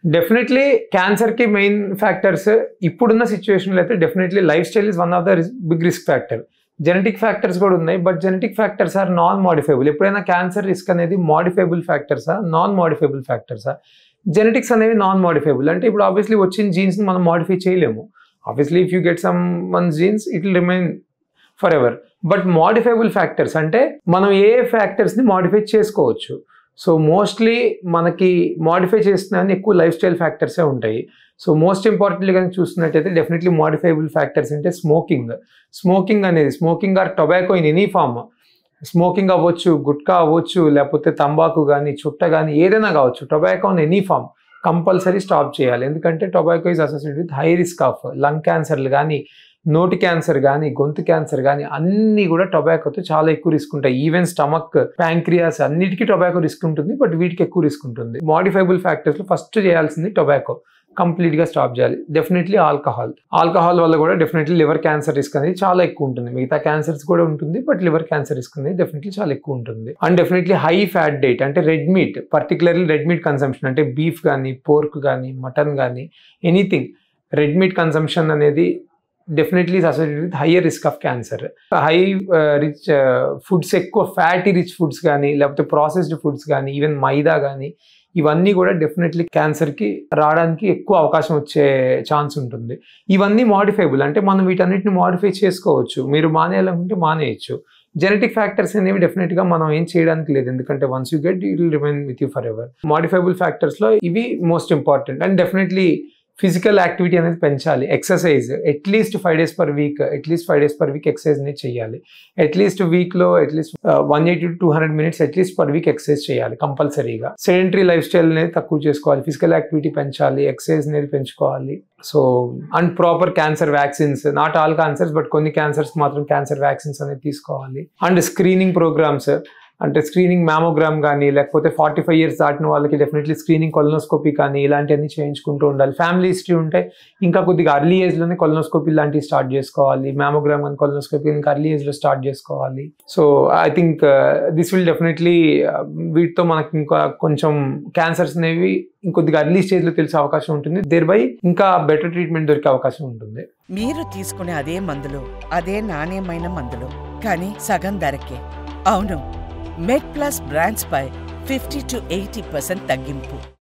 definitely cancer కి main factors ఇప్పుడున్న సిచ్యువేషన్లో అయితే definitely lifestyle is one of the big risk factor genetic factors కూడా ఉన్నాయి but genetic factors are non modifiable ఎప్పుడైనా cancer risk అనేది మాడిఫైబుల్ ఫ్యాక్టర్సా నాన్ మాడిఫైబుల్ ఫ్యాక్టర్సా జెనెటిక్స్ అనేవి నాన్ మాడిఫైబుల్ అంటే ఇప్పుడు ఆబ్వియస్లీ వచ్చిన జీన్స్ మనం మాడిఫై చేయలేము obviously if you get some one genes it will remain forever but modifiable factors అంటే మనం ఏ ఫ్యాక్టర్స్ని మాడిఫై చేసుకోవచ్చు సో మోస్ట్లీ మనకి మాడిఫై చేస్తున్న ఎక్కువ లైఫ్ స్టైల్ ఫ్యాక్టర్సే ఉంటాయి సో మోస్ట్ ఇంపార్టెంట్లీ కానీ చూస్తున్నట్టయితే డెఫినెట్లీ మాడిఫైబుల్ ఫ్యాక్టర్స్ అంటే స్మోకింగ్ స్మోకింగ్ అనేది smoking or tobacco in any form smoking అవ్వచ్చు గుట్కా అవ్వచ్చు లేకపోతే తంబాకు కానీ చుట్ట కానీ ఏదైనా కావచ్చు tobacco in any form compulsory stop చేయాలి ఎందుకంటే tobacco is associated with high risk of lung క్యాన్సర్లు కానీ నోటి క్యాన్సర్ కానీ గొంతు క్యాన్సర్ కానీ అన్ని కూడా టొబాకోతో చాలా ఎక్కువ రిస్క్ ఉంటాయి ఈవెన్ స్టమక్ ప్యాంక్రియాస్ అన్నిటికీ టొబాకో రిస్క్ ఉంటుంది బట్ వీటికి ఎక్కువ రిస్క్ ఉంటుంది మాడిఫైబుల్ ఫ్యాక్టర్స్లో ఫస్ట్ చేయాల్సింది టొబాకో కంప్లీట్ గా స్టాప్ చేయాలి డెఫినెట్లీ ఆల్కహాల్ ఆల్కహాల్ వల్ల కూడా డెఫినెట్లీ లివర్ క్యాన్సర్ రిస్క్ అనేది చాలా ఎక్కువ ఉంటుంది మిగతా క్యాన్సర్స్ కూడా ఉంటుంది బట్ లివర్ క్యాన్సర్ రిస్క్ అనేది డెఫినెట్లీ చాలా ఎక్కువ ఉంటుంది and definitely high fat diet అంటే red meat particularly red meat consumption అంటే బీఫ్ కానీ పోర్క్ కానీ మటన్ కానీ ఎనీథింగ్ రెడ్ మీట్ కన్సంప్షన్ అనేది definitely associated with higher risk of cancer high rich foods ఎక్కువ ఫ్యాటీ రిచ్ ఫుడ్స్ కానీ లేకపోతే processed foods కానీ ఈవెన్ మైదా కానీ ఇవన్నీ కూడా డెఫినెట్లీ క్యాన్సర్కి రావడానికి ఎక్కువ అవకాశం వచ్చే ఛాన్స్ ఉంటుంది ఇవన్నీ మాడిఫైబుల్ అంటే మనం వీటన్నిటిని మాడిఫై చేసుకోవచ్చు మీరు మానేయాలనుకుంటే మానేయచ్చు జెనెటిక్ ఫ్యాక్టర్స్ అనేవి డెఫినెట్గా మనం ఏం చేయడానికి లేదు ఎందుకంటే once you get you will remain with you forever modifiable ఫ్యాక్టర్స్లో ఇవి most important and definitely physical activity అనేది పెంచాలి exercise at least five days per week at least five days per week exercise అనేది చేయాలి అట్లీస్ట్ వీక్లో at least one eighty to two hundred minutes at least per week exercise చేయాలి కంపల్సరీగా sedentary life style అనేది తక్కువ చేసుకోవాలి ఫిజికల్ యాక్టివిటీ పెంచాలి ఎక్సర్సైజ్ అనేది పెంచుకోవాలి so and proper cancer vaccines not all cancers but కొన్ని క్యాన్సర్స్ మాత్రం క్యాన్సర్ వ్యాక్సిన్స్ అనేది తీసుకోవాలి అండ్ స్క్రీనింగ్ ప్రోగ్రామ్స్ అంటే స్క్రీనింగ్ మ్యామోగ్రామ్ కానీ లేకపోతే ఫార్టీ ఫైవ్ ఇయర్స్ దాటిన వాళ్ళకి డెఫినెట్లీ స్క్రీనింగ్ కొలనోస్కోపీ కానీ ఇలాంటివన్నీ చేయించుకుంటూ ఉండాలి ఫ్యామిలీ హిస్టరీ ఉంటే ఇంకా కొద్దిగా అర్లీ ఏజ్లోనే కొలనోస్కోపీ లాంటివి స్టార్ట్ చేసుకోవాలి మ్యామోగ్రామ్ కానీ కొలనోస్కోపీ ఇంకా అర్లీ ఏజ్లో స్టార్ట్ చేసుకోవాలి so I think this will definitely వీటితో మనకి ఇంకా కొంచెం క్యాన్సర్స్ అనేవి ఇంకొద్దిగా అర్లీ స్టేజ్లో తెలిసే అవకాశం ఉంటుంది దేర్ బై ఇంకా బెటర్ ట్రీట్మెంట్ దొరికే అవకాశం ఉంటుంది మీరు తీసుకునే అదే మందులు అదే నాణ్యమైన మందులు కానీ సగం ధరకే అవును మెడ్ ప్లస్ బ్రాండ్స్ పై ఫిఫ్టీ టు ఎయిటీ పర్సెంట్ తగ్గింపు